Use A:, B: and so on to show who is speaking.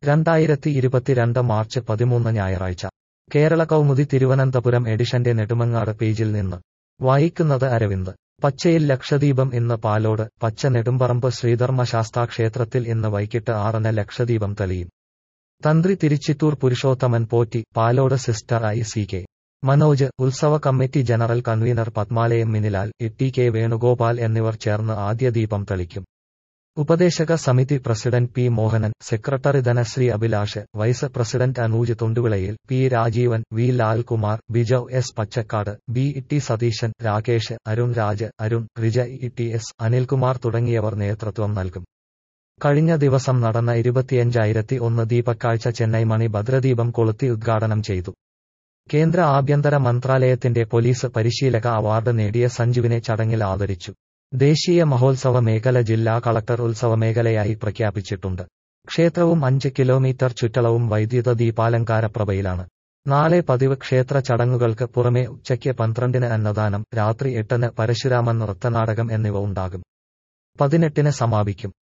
A: രണ്ടായിരത്തി ഇരുപത്തിരണ്ട് മാർച്ച് പതിമൂന്ന് ഞായറാഴ്ച കേരള കൗമുദി തിരുവനന്തപുരം എഡിഷന്റെ നെടുമങ്ങാട് പേജിൽ നിന്ന് വായിക്കുന്നത് അരവിന്ദ് പച്ചയിൽ ലക്ഷദീപം ഇന്ന് പാലോട് പച്ച നെടുമ്പറമ്പ് ശ്രീധർമ്മശാസ്താ ക്ഷേത്രത്തിൽ ഇന്ന് വൈകിട്ട് ആറിന് ലക്ഷദീപം തെളിയും തന്ത്രി Thiruchittoor Purushothaman Potti Palode sister I C K Manoj ഉത്സവ committee general convener Padmalayam Minilal T K Venugopal എന്നിവർ ചേർന്ന് ആദ്യ ദീപം തെളിക്കും ഉപദേശക സമിതി president P Mohanan secretary Dhanasree Abhilash vice president Anuj Thonduvilayil P Rajeevan V Lalkumar Bijou S Pachakkad B T Satheesan Rakesh Arun Raj Arun Rija E T S Anilkumar തുടങ്ങിയവർ നേതൃത്വം നൽകും കഴിഞ്ഞ ദിവസം നടന്ന ഇരുപത്തിയഞ്ചായിരത്തി ഒന്ന് ദീപക്കാഴ്ച ചെന്നൈ മണി ഭദ്രദീപം കൊളുത്തി ഉദ്ഘാടനം ചെയ്തു കേന്ദ്ര ആഭ്യന്തര മന്ത്രാലയത്തിന്റെ പോലീസ് പരിശീലക അവാർഡ് നേടിയ സഞ്ജുവിനെ ചടങ്ങിൽ ആദരിച്ചു ദേശീയ മഹോത്സവ മേഖല ജില്ലാ കളക്ടർ ഉത്സവ മേഖലയായി പ്രഖ്യാപിച്ചിട്ടുണ്ട് ക്ഷേത്രവും അഞ്ച് കിലോമീറ്റർ ചുറ്റളവും വൈദ്യുത ദീപാലങ്കാരപ്രഭയിലാണ് നാളെ പതിവ് ക്ഷേത്ര ചടങ്ങുകൾക്ക് പുറമെ ഉച്ചയ്ക്ക് പന്ത്രണ്ടിന് അന്നദാനം രാത്രി എട്ടിന് പരശുരാമൻ നൃത്തനാടകം എന്നിവ ഉണ്ടാകും പതിനെട്ടിന് സമാപിക്കും